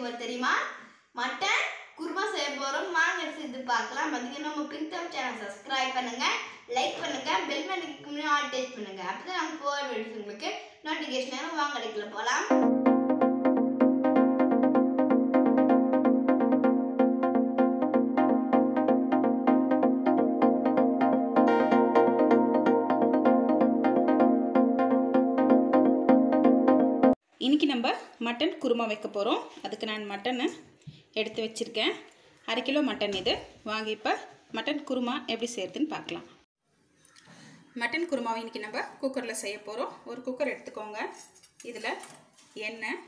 போகிறோம் தெரியுமா மட்டன் குருமா செய்ய போகிறோம் வாங்க செஞ்சு பார்க்கலாம் பார்த்தீங்கன்னா நம்ம பிரித்தம் சேனல் சப்ஸ்கிரைப் பண்ணுங்க லைக் பண்ணுங்க பெல் பண்ணிக்கு ஆல் டேஸ்ட் பண்ணுங்க அப்போ தான் நம்ம போகிற வீடியோஸ் உங்களுக்கு நோட்டிஃபிகேஷன் வாங்க அடிக்கல போகலாம் இன்றைக்கி நம்ம மட்டன் குருமா வைக்க போகிறோம் அதுக்கு நான் மட்டனை எடுத்து வச்சுருக்கேன் அரை கிலோ மட்டன் இது வாங்கி இப்போ மட்டன் குருமா எப்படி செய்யறதுன்னு பார்க்கலாம் மட்டன் குருமாவை இன்றைக்கி நம்ம குக்கரில் செய்ய போகிறோம் ஒரு குக்கர் எடுத்துக்கோங்க இதில் எண்ணெய்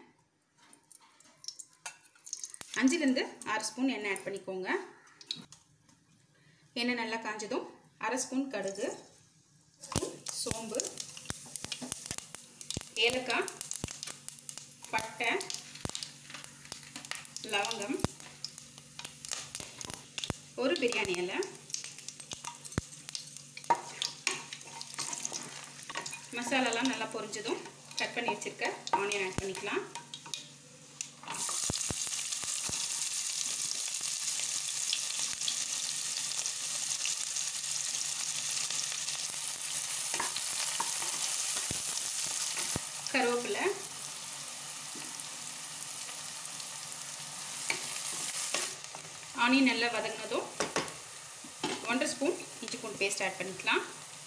அஞ்சுலேருந்து ஆறு ஸ்பூன் எண்ணெய் ஆட் பண்ணிக்கோங்க எண்ணெய் நல்லா காஞ்சதும் அரை ஸ்பூன் கடுகு சோம்பு ஏலக்காய் பட்டை லவங்கம் ஒரு பிரியாணி இலை மசாலாலாம் நல்லா பொரிஞ்சதும் கட் பண்ணி வச்சுருக்க ஆனியன் ஆட் பண்ணிக்கலாம் கருவேப்பிலை ஆனியன் நல்லா வதங்கினதும் ஒன்றரை ஸ்பூன் இஞ்சி பூண்டு பேஸ்ட் ஆட் பண்ணிக்கலாம்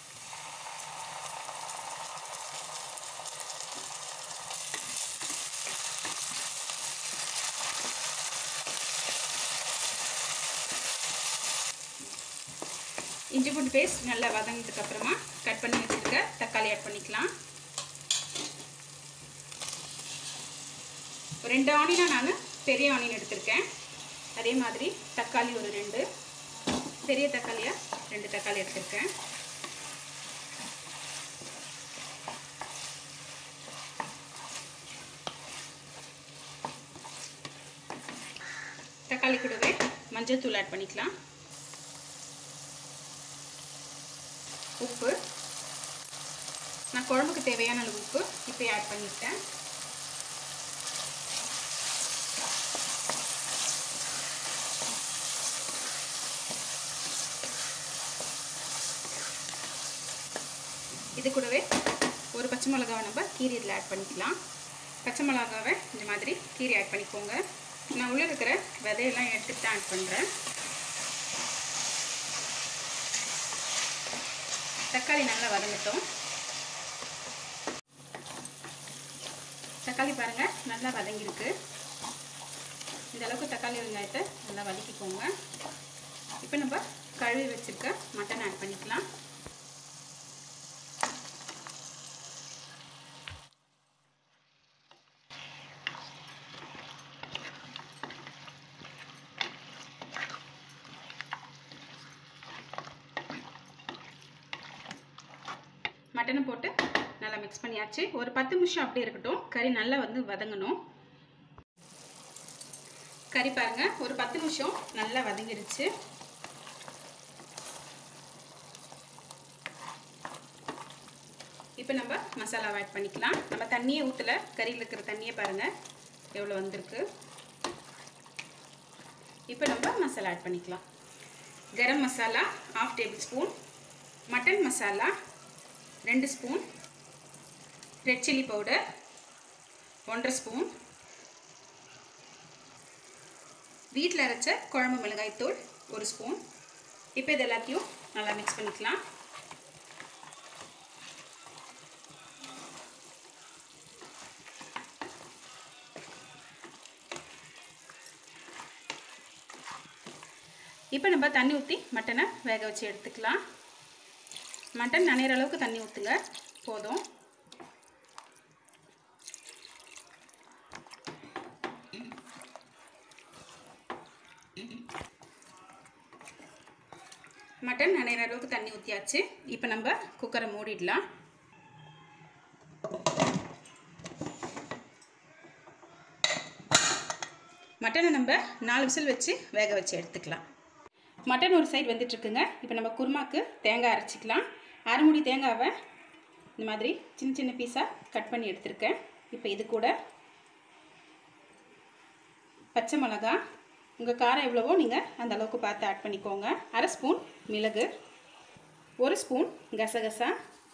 இஞ்சி பூண்டு பேஸ்ட் நல்லா வதங்கினதுக்கு அப்புறமா கட் பண்ணி வச்சுருக்க தக்காளி ஆட் பண்ணிக்கலாம் ரெண்டு ஆனியனாக நான் பெரிய ஆனியன் எடுத்திருக்கேன் அதே மாதிரி தக்காளி ஒரு ரெண்டு பெரிய தக்காளியாக ரெண்டு தக்காளி எடுத்திருக்கேன் தக்காளி கூடவே மஞ்சள் தூள் ஆட் பண்ணிக்கலாம் உப்பு நான் குழம்புக்கு தேவையான அளவு உப்பு இப்போ ஆட் பண்ணிட்டேன் இது கூடவே ஒரு பச்சை மிளகாவை நம்ம கீரி இதில் ஆட் பண்ணிக்கலாம் பச்சை மிளகாவை இந்த மாதிரி கீரி ஆட் பண்ணிக்கோங்க நான் உள்ளே இருக்கிற விதையெல்லாம் எடுத்துட்டு தான் ஆட் பண்ணுறேன் தக்காளி நல்லா வதங்கட்டும் தக்காளி பாருங்கள் நல்லா வதங்கியிருக்கு இந்த அளவுக்கு தக்காளி வெங்காயத்தை நல்லா வதக்கிக்கோங்க இப்போ நம்ம கழுவி வச்சுருக்க மட்டன் ஆட் பண்ணிக்கலாம் மட்டனை போட்டு நல்லா மிக்ஸ் பண்ணியாச்சு ஒரு பத்து நிமிஷம் அப்படியே இருக்கட்டும் கறி நல்லா வந்து வதங்கணும் கறி பாருங்க ஒரு பத்து நிமிஷம் நல்லா வதங்கிடுச்சு இப்போ நம்ம மசாலாவை ஆட் பண்ணிக்கலாம் நம்ம தண்ணியை ஊற்றலை கறியில் இருக்கிற தண்ணியை பாருங்கள் எவ்வளோ வந்திருக்கு இப்போ நம்ம மசாலா ஆட் பண்ணிக்கலாம் garam masala half table spoon mutton masala ரெண்டு ஸ்பூன் ரெட் சில்லி பவுடர் ஒன்றரை ஸ்பூன் வீட்டில் அரைச்ச குழம்பு மிளகாய்த்தூள் ஒரு ஸ்பூன் இப்போ இது எல்லாத்தையும் நல்லா மிக்ஸ் பண்ணிக்கலாம் இப்போ நம்ம தண்ணி ஊற்றி மட்டனை வேக வச்சு எடுத்துக்கலாம் மட்டன் நனைகிற அளவுக்கு தண்ணி ஊற்றுங்க போதும் மட்டன் நனைகிற அளவுக்கு தண்ணி ஊற்றியாச்சு இப்போ நம்ம குக்கரை மூடிடலாம் மட்டனை நம்ம நாலு விசில் வச்சு வேக வச்சு எடுத்துக்கலாம் மட்டன் ஒரு சைடு வெந்துட்டுருக்குங்க இப்போ நம்ம குருமாக்கு தேங்காய் அரைச்சிக்கலாம் அரைமுடி தேங்காவை இந்த மாதிரி சின்ன சின்ன பீஸாக கட் பண்ணி எடுத்திருக்கேன் இப்போ இது கூட பச்சை மிளகா உங்கள் காரம் எவ்வளவோ நீங்கள் அந்த அளவுக்கு பார்த்து ஆட் பண்ணிக்கோங்க அரை ஸ்பூன் மிளகு ஒரு ஸ்பூன் கசகசா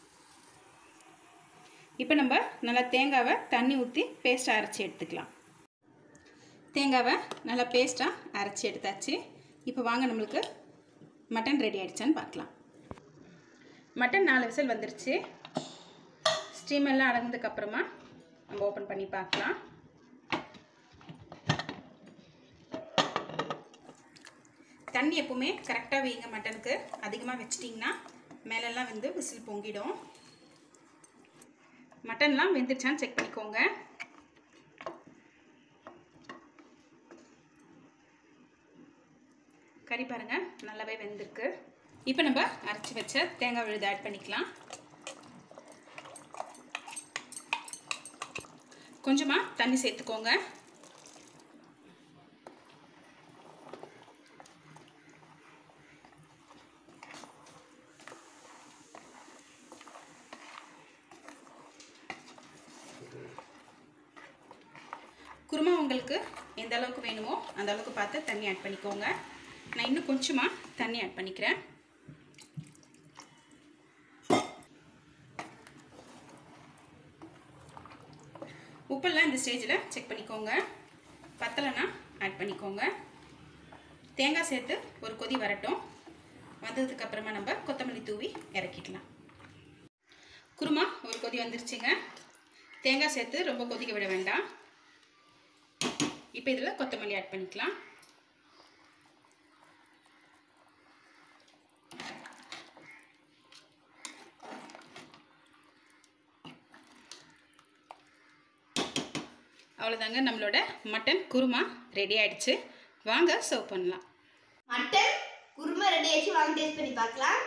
இப்போ நம்ம நல்லா தேங்காவை தண்ணி ஊற்றி பேஸ்ட்டாக அரைச்சி எடுத்துக்கலாம் தேங்காவை நல்லா பேஸ்ட்டாக அரைச்சி எடுத்தாச்சு இப்போ வாங்க நம்மளுக்கு மட்டன் ரெடி ஆகிடுச்சான்னு பார்க்கலாம் மட்டன் நாலு விசில் வந்துருச்சு ஸ்டீம் எல்லாம் அடங்கினதுக்கப்புறமா நம்ம ஓப்பன் பண்ணி பார்க்கலாம் தண்ணி எப்பவுமே கரெக்டாக வைங்க மட்டனுக்கு அதிகமாக வச்சிட்டிங்கன்னா மேலெல்லாம் வந்து விசில் பொங்கிடும் மட்டன்லாம் வெந்துருச்சான்னு செக் பண்ணிக்கோங்க கறி பாருங்கள் நல்லாவே வெந்திருக்கு இப்போ நம்ம அரைச்சி வச்ச தேங்காய் விழுது ஆட் பண்ணிக்கலாம் கொஞ்சமாக தண்ணி சேர்த்துக்கோங்க குருமா உங்களுக்கு எந்த அளவுக்கு வேணுமோ அந்த அளவுக்கு பார்த்து தண்ணி ஆட் பண்ணிக்கோங்க நான் இன்னும் கொஞ்சமாக தண்ணி ஆட் பண்ணிக்கிறேன் உப்பெல்லாம் இந்த ஸ்டேஜில் செக் பண்ணிக்கோங்க பத்தலைன்னா ஆட் பண்ணிக்கோங்க தேங்காய் சேர்த்து ஒரு கொதி வரட்டும் வந்ததுக்கு அப்புறமா நம்ம கொத்தமல்லி தூவி இறக்கிடலாம் குருமா ஒரு கொதி வந்துருச்சுங்க தேங்காய் சேர்த்து ரொம்ப கொதிக்க விட வேண்டாம் இப்போ இதில் கொத்தமல்லி ஆட் பண்ணிக்கலாம் அவ்வளோதாங்க நம்மளோட மட்டன் குருமா ரெடி ஆயிடுச்சு வாங்க சர்வ் பண்ணலாம் மட்டன் குருமா ரெடி ஆச்சு வாங்க டேஸ்ட் பண்ணி பார்க்கலாம்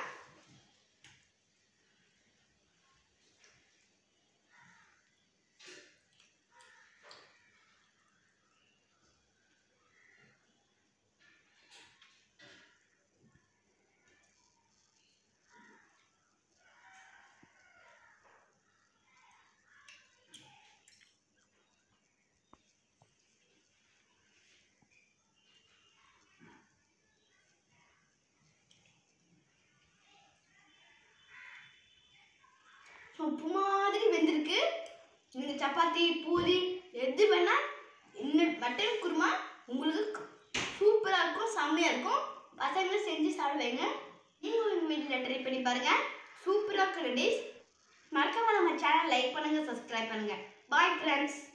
உப்பு மாதிரி வெந்திருக்கு நீங்கள் சப்பாத்தி பூரி எது வேணா இன்னும் மட்டன் குருமா உங்களுக்கு சூப்பராக இருக்கும் செம்மையாக இருக்கும் பசங்களும் செஞ்சு சாப்பிடுவீங்க நீங்கள் உங்கள் வீட்டில் ட்ரை பண்ணி பாருங்கள் சூப்பராக இருக்கிற டிஷ் மறக்காம நம்ம சேனல் லைக் பண்ணுங்கள் சப்ஸ்கிரைப் பண்ணுங்கள் பாய் ஃப்ரெண்ட்ஸ்